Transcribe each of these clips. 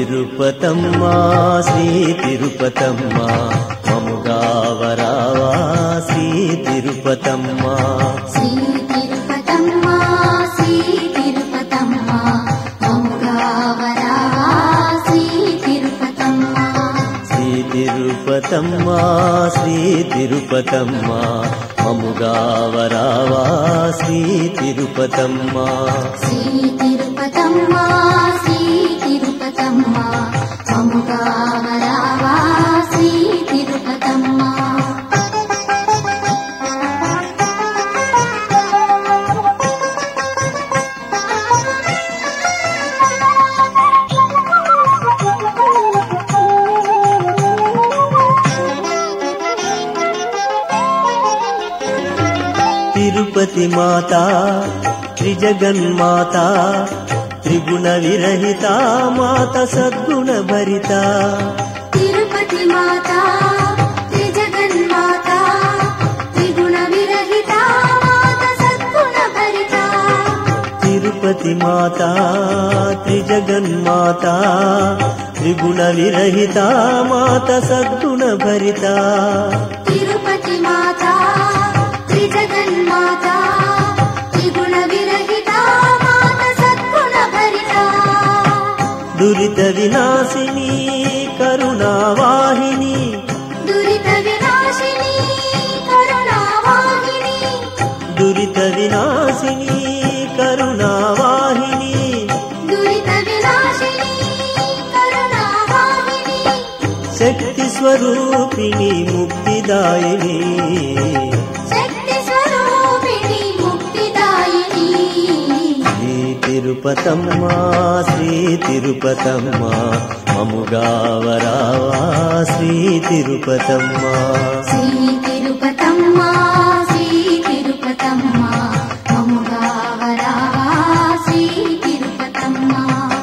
తిరుపతమ్మా శ్రీ తిరుపతమ్మా మముగావరావా శ్రీ తిరుపతమ్మా శ్రీ తిరుపతమ్మ శ్రీ తిరుపతమ్మ మముగావరావా శ్రీ తిరుపతమ్మ శ్రీ తిరుపతమ్మా శ్రీ తిరుపతమ్మా మముగావరావా శ్రీ తిరుపతమ్మా శ్రీ తిరుపతమ్మ శ్రీ తిరుపతమ్మ మముగావరావా శ్రీ తిరుపతమ్మ తిరుపతి మాత త్రిజగన్మాత త్రిగుణ విరహిత మాత సద్గుణ భరిత తిరుపతి మాత త్రిజగన్మాత త్రిగుణ విరహిత మాత సద్గుణ భరిత తిరుపతి మాత త్రిజగన్మాత త్రిగుణ విరహిత మాత సద్గుణ భరిత తిరుపతి మాత త్రిజగన్మాత త్రిగుణ విరహిత మాత సద్గుణ భరిత దురిత వినాశిని కరుణావాహిని దురిత వినాశిని కరుణావాహిని దురిత వినాశిని కరుణావాహిని దురిత వినాశిని కరుణావాహిని శక్తి స్వరూపిణి ముక్తిదాయిని శక్తి స్వరూపిణి ముక్తిదాయిని శ్రీ తిరుపతమ్మా శ్రీ తిరుపతమ్మా మముగావరావా శ్రీ తిరుపతమ్మా శ్రీ తిరుపతమ్మ శ్రీ తిరుపతమ్మ మముగావరావా శ్రీ తిరుపతమ్మ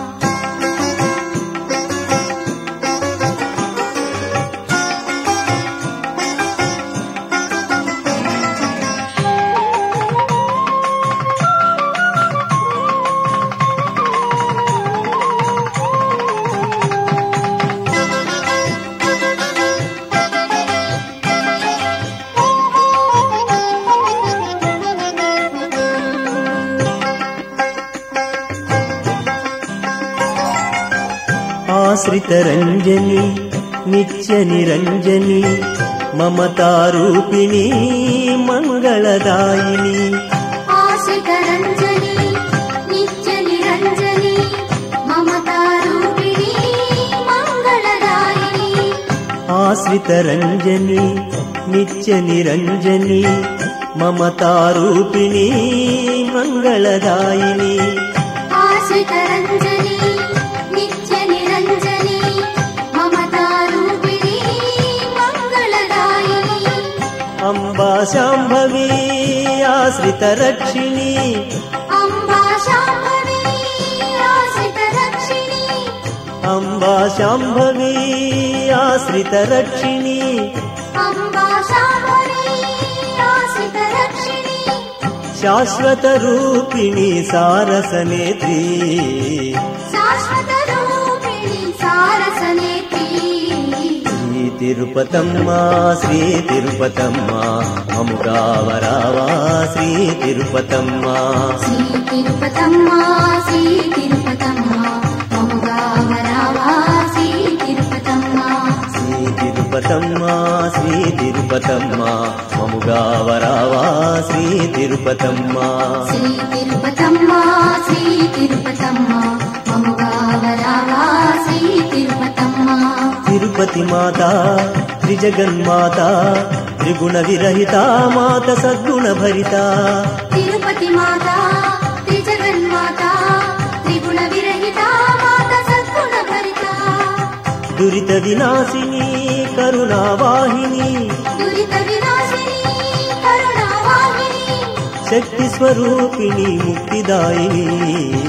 ఆశ్రిత రంజని నిత్య నిరంజని మమతారూపిణి మంగళదాయిని ఆశ్రిత రంజని నిత్య నిరంజని మమతారూపిణి మంగళదాయిని ఆశ్రిత రంజని నిత్య నిరంజని మమతారూపిణి మంగళదాయిని ఆశ్రిత రంజని నిత్య నిరంజని మమతారూపిణి మంగళదాయిని అంబా శాంభవి ఆశ్రిత రక్షిణి అంబా శాంభవి ఆశ్రిత రక్షిణి అంబా శాంభవి ఆశ్రిత రక్షిణి అంబా శాంభవి ఆశ్రిత రక్షిణి శాశ్వత రూపిణి సారసనేత్రి శాశ్వత రూపిణి సారసనేత్రి శ్రీ తిరుపతమ్మా శ్రీ తిరుపతమ్మా మముగావరావా శ్రీ తిరుపతమ్మా శ్రీ తిరుపతమ్మ శ్రీ తిరుపతమ్మ మముగావరావా శ్రీ తిరుపతమ్మ శ్రీ తిరుపతమ్మా శ్రీ తిరుపతమ్మా మముగావరావా శ్రీ తిరుపతమ్మా శ్రీ తిరుపతమ్మ శ్రీ తిరుపతమ్మ మముగావరావా శ్రీ తిరుపతమ్మ తిరుపతి మాత త్రిజగన్మాత త్రిగుణ విరహిత మాత సద్గుణ భరిత తిరుపతి మాత త్రిజగన్మాత త్రిగుణ విరహిత మాత సద్గుణ భరిత దురిత వినాశిని కరుణావాహిని దురిత వినాశిని కరుణావాహిని శక్తి స్వరూపిణి ముక్తిదాయిని